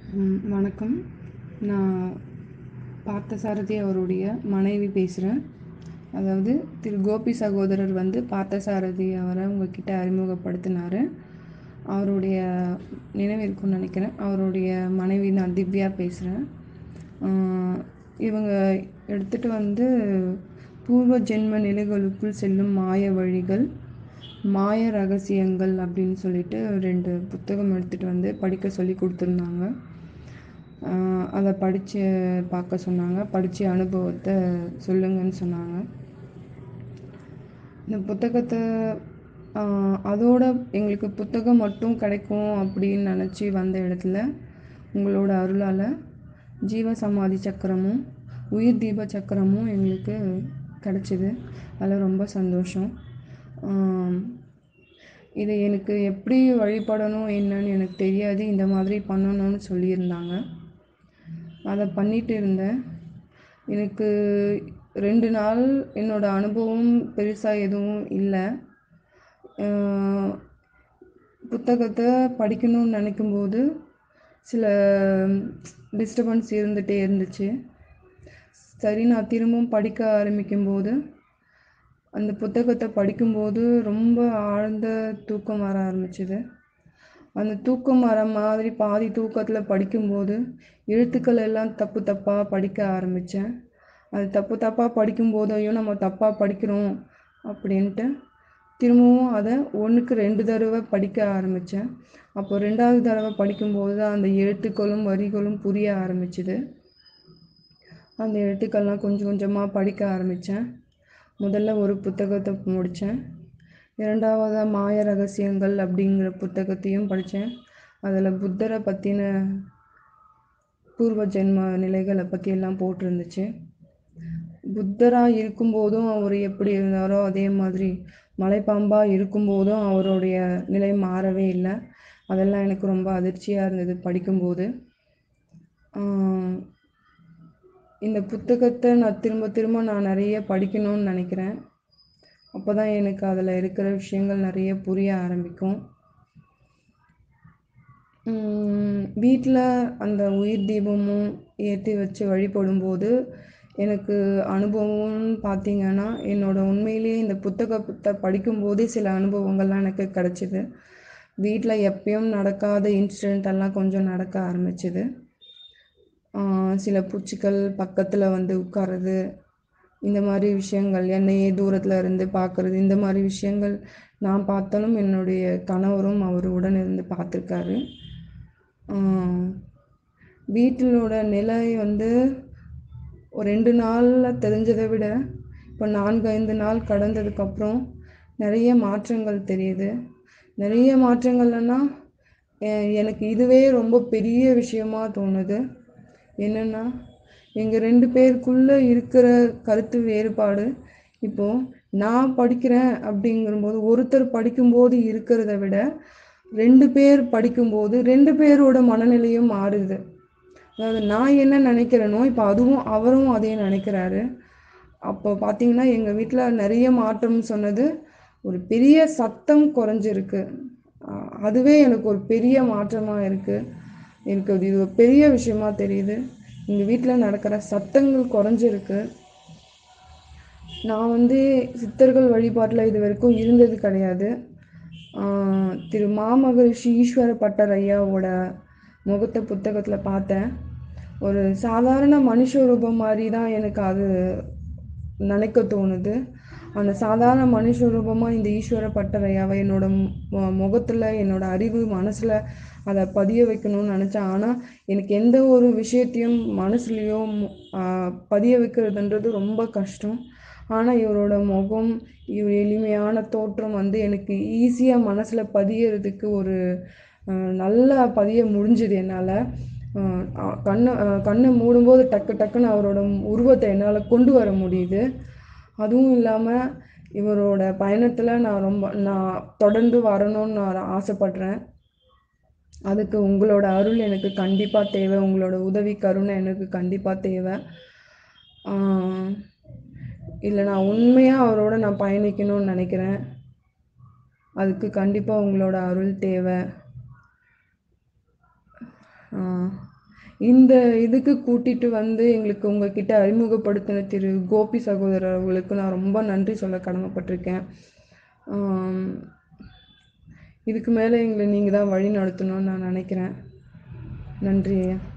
ம், வணக்கம் நான் பார்த்தசாரதி அவருடைய மனைவி பேசுகிறேன் அதாவது திரு கோபி சகோதரர் வந்து பார்த்தசாரதி அவரை உங்ககிட்ட அறிமுகப்படுத்தினார் அவருடைய நினைவிருக்கும்னு நினைக்கிறேன் அவருடைய மனைவி நான் திவ்யா பேசுகிறேன் இவங்க எடுத்துகிட்டு வந்து பூர்வ ஜென்ம நிலைகளுக்குள் செல்லும் மாய வழிகள் மாய ரகசியங்கள் அப்படின்னு சொல்லிட்டு ரெண்டு புத்தகம் எடுத்துகிட்டு வந்து படிக்க சொல்லி கொடுத்துருந்தாங்க ஆஹ் அதை படித்து பார்க்க சொன்னாங்க படித்து அனுபவத்தை சொல்லுங்கன்னு சொன்னாங்க இந்த புத்தகத்தை ஆஹ் அதோட எங்களுக்கு புத்தகம் மட்டும் கிடைக்கும் அப்படின்னு நினச்சி வந்த இடத்துல உங்களோட அருளால் ஜீவ சமாதி சக்கரமும் உயிர் தீப சக்கரமும் எங்களுக்கு கிடச்சிது அதில் ரொம்ப சந்தோஷம் ஆம், இதை எனக்கு எப்படி வழிபடணும் என்னன்னு எனக்கு தெரியாது இந்த மாதிரி பண்ணணும்னு சொல்லியிருந்தாங்க அதை பண்ணிட்டு இருந்தேன் எனக்கு ரெண்டு நாள் என்னோட அனுபவம் பெருசாக எதுவும் இல்லை ஆஹ் புத்தகத்தை படிக்கணும்னு நினைக்கும்போது சில டிஸ்டர்பன்ஸ் இருந்துகிட்டே இருந்துச்சு சரி நான் திரும்பவும் படிக்க ஆரம்பிக்கும்போது அந்த புத்தகத்தை படிக்கும்போது ரொம்ப ஆழ்ந்த தூக்கம் வர ஆரம்பிச்சுது அந்த தூக்கம் வர மாதிரி பாதி தூக்கத்தில் படிக்கும்போது எழுத்துக்கள் எல்லாம் தப்பு தப்பாக படிக்க ஆரம்பித்தேன் அது தப்பு தப்பாக படிக்கும்போது ஐயோ நம்ம தப்பாக படிக்கிறோம் அப்படின்ட்டு திரும்பவும் அதை ஒன்றுக்கு ரெண்டு தடவை படிக்க ஆரம்பித்தேன் அப்போ ரெண்டாவது தடவை படிக்கும்போது தான் அந்த எழுத்துக்களும் வரிகளும் புரிய ஆரம்பிச்சுது அந்த எழுத்துக்கள்லாம் கொஞ்சம் கொஞ்சமாக படிக்க ஆரம்பித்தேன் முதல்ல ஒரு புத்தகத்தை முடித்தேன் இரண்டாவதாக மாய ரகசியங்கள் அப்படிங்கிற புத்தகத்தையும் படித்தேன் அதில் புத்தரை பற்றின பூர்வ ஜென்ம நிலைகளை பற்றி எல்லாம் போட்டிருந்துச்சு புத்தராக இருக்கும்போதும் அவர் எப்படி இருந்தாரோ அதே மாதிரி மலைப்பாம்பாக இருக்கும்போதும் அவருடைய நிலை மாறவே இல்லை அதெல்லாம் எனக்கு ரொம்ப அதிர்ச்சியாக இருந்தது படிக்கும்போது ஆஹ் இந்த புத்தகத்தை நான் திரும்ப திரும்ப நான் நிறைய படிக்கணும்னு நினைக்கிறேன் அப்போ தான் எனக்கு அதில் இருக்கிற விஷயங்கள் நிறைய புரிய ஆரம்பிக்கும் வீட்டில் அந்த உயிர் தீபமும் ஏற்றி வச்சு வழிபடும்போது எனக்கு அனுபவம்னு பார்த்தீங்கன்னா என்னோட உண்மையிலேயே இந்த புத்தகத்தை படிக்கும்போதே சில அனுபவங்கள்லாம் எனக்கு கிடச்சிது வீட்டில் எப்பயும் நடக்காத இன்சிடெண்ட் எல்லாம் கொஞ்சம் நடக்க ஆரம்பிச்சுது ஆஹ் சில பூச்சிகள் பக்கத்தில் வந்து உட்காருது இந்த மாதிரி விஷயங்கள் என்னையே தூரத்தில் இருந்து பார்க்குறது இந்த மாதிரி விஷயங்கள் நான் பார்த்தாலும் என்னுடைய கணவரும் அவர் உடன் இருந்து பார்த்துருக்காரு வீட்டிலோட நிலை வந்து ஒரு ரெண்டு நாளில் தெரிஞ்சதை விட இப்போ நான்கு ஐந்து நாள் கடந்ததுக்கப்புறம் நிறைய மாற்றங்கள் தெரியுது நிறைய மாற்றங்கள்னா எ- எனக்கு இதுவே ரொம்ப பெரிய விஷயமா தோணுது என்னென்னா எங்கள் ரெண்டு பேருக்குள்ளே இருக்கிற கருத்து வேறுபாடு இப்போது நான் படிக்கிறேன் அப்படிங்கும்போது ஒருத்தர் படிக்கும்போது இருக்கிறத விட ரெண்டு பேர் படிக்கும்போது ரெண்டு பேரோட மனநிலையும் மாறுது அதாவது நான் என்ன நினைக்கிறேனோ இப்போ அதுவும் அவரும் அதே நினைக்கிறாரு அப்போ பார்த்தீங்கன்னா எங்கள் வீட்டில் நிறைய மாற்றம் சொன்னது ஒரு பெரிய சத்தம் குறைஞ்சிருக்கு அஹ் அதுவே எனக்கு ஒரு பெரிய மாற்றமாக இருக்குது எனக்கு அது இது ஒரு பெரிய விஷயமா தெரியுது எங்கள் வீட்டில் நடக்கிற சத்தங்கள் குறைஞ்சிருக்கு நான் வந்து சித்தர்கள் வழிபாட்டில் இது வரைக்கும் இருந்தது கிடையாது ஆஹ் திரு மாமகரிஷி ஈஸ்வர பட்டர் ஐயாவோட முகத்தை புத்தகத்தில் பார்த்தேன் ஒரு சாதாரண மனுஷ ரூபம் மாதிரி தான் எனக்கு அது நினைக்க தோணுது அந்த சாதாரண மனுஷ ரூபமாக இந்த ஈஸ்வர பட்டர் ஐயாவை என்னோட மு- முகத்தில் என்னோட அறிவு மனசில் அதை பதிய வைக்கணும்னு நினச்சேன் ஆனால் எனக்கு எந்த ஒரு விஷயத்தையும் மனசுலேயோ பதிய வைக்கிறதுன்றது ரொம்ப கஷ்டம் ஆனால் இவரோட முகம் இவர் எளிமையான தோற்றம் வந்து எனக்கு ஈஸியாக மனசில் பதியறதுக்கு ஒரு அஹ், நல்லா பதிய முடிஞ்சுது என்னால் கண்ணை அஹ், கண்ணை மூடும்போது டக்கு டக்குன்னு அவரோட உருவத்தை என்னால் கொண்டு வர முடியுது அதுவும் இல்லாமல் இவரோட பயணத்தில் நான் ரொம்ப நான் தொடர்ந்து வரணும்னு நான் ஆசைப்படுறேன் அதுக்கு உங்களோட அருள் எனக்கு கண்டிப்பாக தேவை உங்களோட உதவி கருணை எனக்கு கண்டிப்பாக தேவை இல்லை நான் உண்மையாக அவரோட நான் பயணிக்கணும்னு நினைக்கிறேன் அதுக்கு கண்டிப்பாக உங்களோட அருள் தேவை இந்த இதுக்கு கூட்டிட்டு வந்து எங்களுக்கு உங்ககிட்ட அறிமுகப்படுத்தின திரு கோபி சகோதரர் அவர்களுக்கு நான் ரொம்ப நன்றி சொல்ல கடமைப்பட்டிருக்கேன் ஆம், இதுக்கு மேலே எங்களை நீங்கள் தான் வழி நடத்தணும்னு நான் நினைக்கிறேன் நன்றி ஐயா